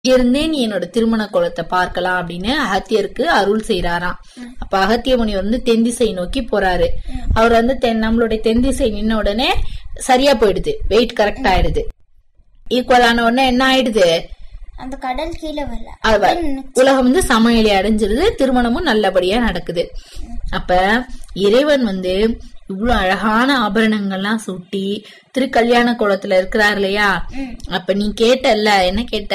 இருந்தே நீ என்னோட திருமண கோலத்தை பார்க்கலாம் அப்படின்னு அகத்தியருக்கு அருள் செய்யறாராம் அப்ப அகத்திய முனிவர் வந்து தென் திசை நோக்கி போறாரு அவர் வந்து தென் நம்மளுடைய தென் திசை நின்ன உடனே சரியா போயிடுது வெயிட் கரெக்ட் ஆயிடுது ஈக்குவல் ஆன உடனே என்ன ஆயிடுது அந்த கடல் கீழே வரல அது உலகம் வந்து சமநிலை அடைஞ்சிருது திருமணமும் நல்லபடியா நடக்குது அப்ப இறைவன் வந்து இவ்வளவு அழகான ஆபரணங்கள்லாம் சூட்டி திருக்கல்யாண கோலத்துல இருக்கிறார் இல்லையா அப்ப நீ கேட்டல்ல என்ன கேட்ட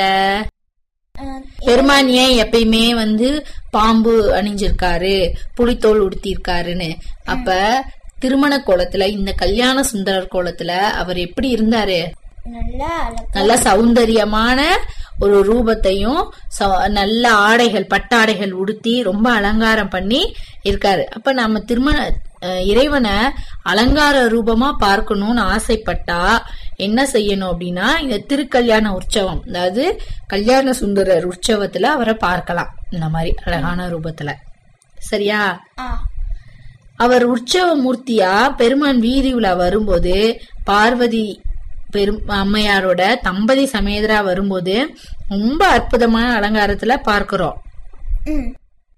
அஹ், பெருமான் ஏன் எப்பயுமே வந்து பாம்பு அணிஞ்சிருக்காரு புலித்தோல் உடுத்திருக்காருன்னு அப்ப திருமண கோலத்துல இந்த கல்யாண சுந்தரர் கோலத்துல அவர் எப்படி இருந்தாரு நல்லா அழகா நல்ல சௌந்தரியமான ஒரு ரூபத்தையும் ச- நல்ல ஆடைகள் பட்டாடைகள் உடுத்தி ரொம்ப அலங்காரம் பண்ணி இருக்காரு அப்ப நம்ம திருமண அஹ், இறைவனை அலங்கார ரூபமா பார்க்கணும்னு ஆசைப்பட்டா என்ன செய்யணும் அப்படின்னா இந்த திருக்கல்யாண உற்சவம் அதாவது கல்யாண சுந்தரர் உற்சவத்துல அவரை பார்க்கலாம் இந்த மாதிரி அழகான ரூபத்துல சரியா ஆ அவர் உற்சவ மூர்த்தியா பெருமான் வீதி உலா வரும்போது பார்வதி பெரும் அம்மையாரோட தம்பதி சமேதரா வரும்போது ரொம்ப அற்புதமான அலங்காரத்துல பார்க்கிறோம் ம்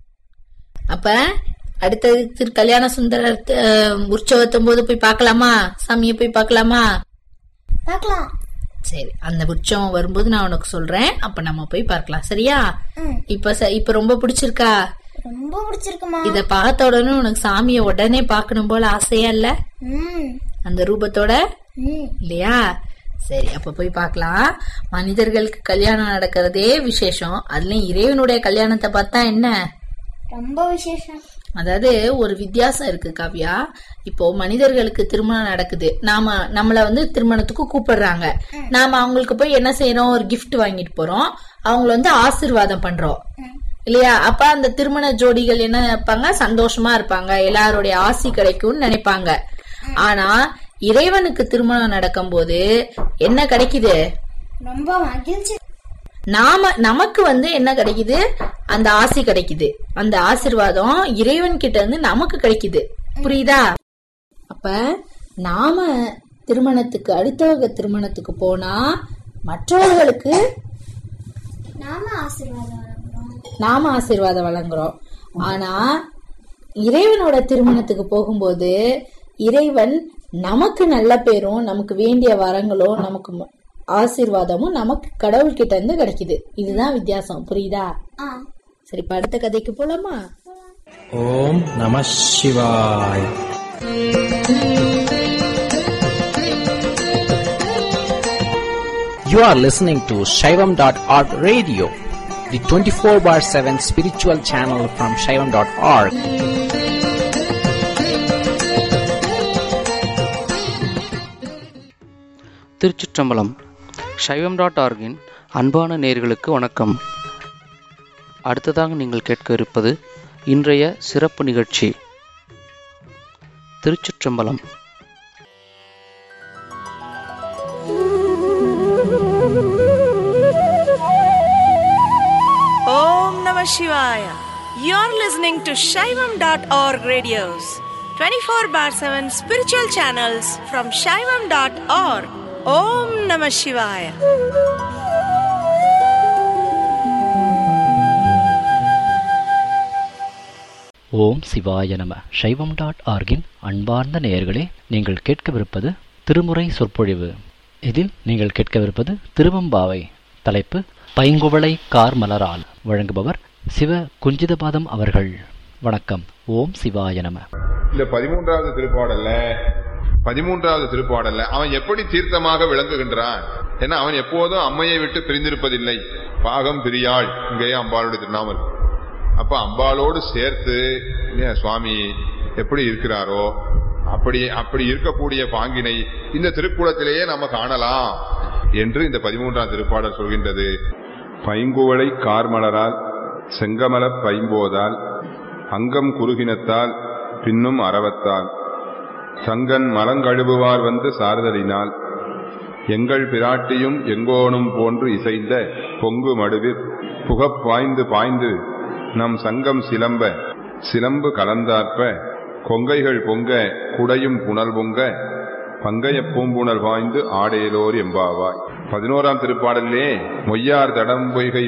அப்ப அடுத்தது திரு கல்யாண சுந்தரர் அஹ், உற்சவத்தும் போது போய் பார்க்கலாமா சாமியை போய் பார்க்கலாமா பார்க்கலாம் சரி அந்த உற்சவம் வரும்போது நான் உனக்கு சொல்றேன் அப்ப நம்ம போய் பார்க்கலாம் சரியா ம் இப்ப ச- இப்ப ரொம்ப பிடிச்சிருக்கா ரொம்ப பிடிச்சிருக்குமா இத பார்த்த உடனே உனக்கு சாமியை உடனே பார்க்கணும் போல ஆசையா இல்ல ம் அந்த ரூபத்தோட ம் இல்லையா சரி அப்ப போய் பார்க்கலாம் மனிதர்களுக்கு கல்யாணம் நடக்கிறதே விசேஷம் அதுலயும் இறைவனுடைய கல்யாணத்தை பார்த்தா என்ன ரொம்ப விசேஷம் அதாவது ஒரு வித்தியாசம் இருக்கு காவ்யா இப்போ மனிதர்களுக்கு திருமணம் நடக்குது நாம நம்மள வந்து திருமணத்துக்கு கூப்பிடுறாங்க நாம அவங்களுக்கு போய் என்ன செய்யறோம் ஒரு gift வாங்கிட்டு போறோம் அவங்கள வந்து ஆசீர்வாதம் பண்றோம் இல்லையா அப்ப அந்த திருமண ஜோடிகள் என்ன நினைப்பாங்க சந்தோஷமா இருப்பாங்க எல்லாருடைய ஆசி கிடைக்கும்னு நினைப்பாங்க ஆனா இறைவனுக்கு திருமணம் நடக்கும்போது என்ன கிடைக்குது ரொம்ப மகிழ்ச்சி நாம நமக்கு வந்து என்ன கிடைக்குது அந்த ஆசி கிடைக்குது அந்த ஆசிர்வாதம் இறைவன் கிட்ட இருந்து நமக்கு கிடைக்குது புரியுதா அப்ப நாம திருமணத்துக்கு அடுத்தவங்க திருமணத்துக்கு போனா மற்றவர்களுக்கு நாம ஆசீர்வாதம் வழங்குறோம் நாம ஆசீர்வாதம் வழங்குறோம் ஆனா இறைவனோட திருமணத்துக்கு போகும்போது இறைவன் நமக்கு நல்ல பேரும் நமக்கு வேண்டிய வரங்களும் நமக்கு ம- ஆசீர்வாதமும் நமக்கு கடவுள்கிட்ட இருந்து கிடைக்குது இதுதான் வித்தியாசம் புரியுதா ஆ சரி இப்ப அடுத்த கதைக்கு போலாமா ஓம் நம சிவாய் You are listening to Shaivam.org radio, the 24 bar 7 spiritual channel from Shaivam.org. திருச்சிற்றம்பலம் சைவம் டாட் ஆர்கின் அன்பான நேர்களுக்கு வணக்கம் அடுத்ததாக நீங்கள் கேட்க இருப்பது இன்றைய சிறப்பு நிகழ்ச்சி திருச்சிற்றம்பலம் Om Namah Shivaya. You're listening to Shaivam.org radios, 24 bar 7 spiritual channels from Shaivam.org. Om Namah Shivaya. ஓம் சிவாய நம சைவம் டாட் ஆர்கின் அன்பார்ந்த நேயர்களே நீங்கள் கேட்கவிருப்பது திருமுறை சொற்பொழிவு இதில் நீங்கள் கேட்கவிருப்பது திருவம்பாவை தலைப்பு பைங்குவளை கார் மலரால் வழங்குபவர் சிவ குஞ்சிதபாதம் அவர்கள் வணக்கம் ஓம் சிவாய நம இந்த பதிமூன்றாவது திருப்பாடல்ல பதிமூன்றாவது திருப்பாடல்ல அவன் எப்படி தீர்த்தமாக விளங்குகின்றான் ஏன்னா அவன் எப்போதும் அம்மையை விட்டு பிரிந்திருப்பதில்லை பாகம் பிரியாள் இங்கேயே அம்பாளுடைய திருநாமல் அப்ப அம்பாளோடு சேர்த்து இல்லையா, சுவாமி எப்படி இருக்கிறாரோ அப்படி அப்படி இருக்கக்கூடிய பாங்கினை இந்த திருக்குளத்திலேயே நம்ம காணலாம் என்று இந்த பதிமூன்றாம் திருப்பாடல் சொல்கின்றது பைங்குவளை கார்மலரால் செங்கமலப் பைம்போதால் அங்கம் குறுகினத்தால் பின்னும் அறவத்தால் சங்கன் மலங்கழுவுவார் வந்து சார்தலினால் எங்கள் பிராட்டியும் எங்கோனும் போன்று இசைந்த பொங்கு மடுவிற் புகப் பாய்ந்து பாய்ந்து நம் சங்கம் சிலம்ப சிலம்பு கலந்தார்ப்ப கொங்கைகள் பொங்க குடையும் புனல் பொங்க பங்கைய பூம்புணல் பாய்ந்து ஆடேலோர் எம்பாவாய் பதினோராம் திருப்பாடலிலே மொய்யார் தடம் பொய்கை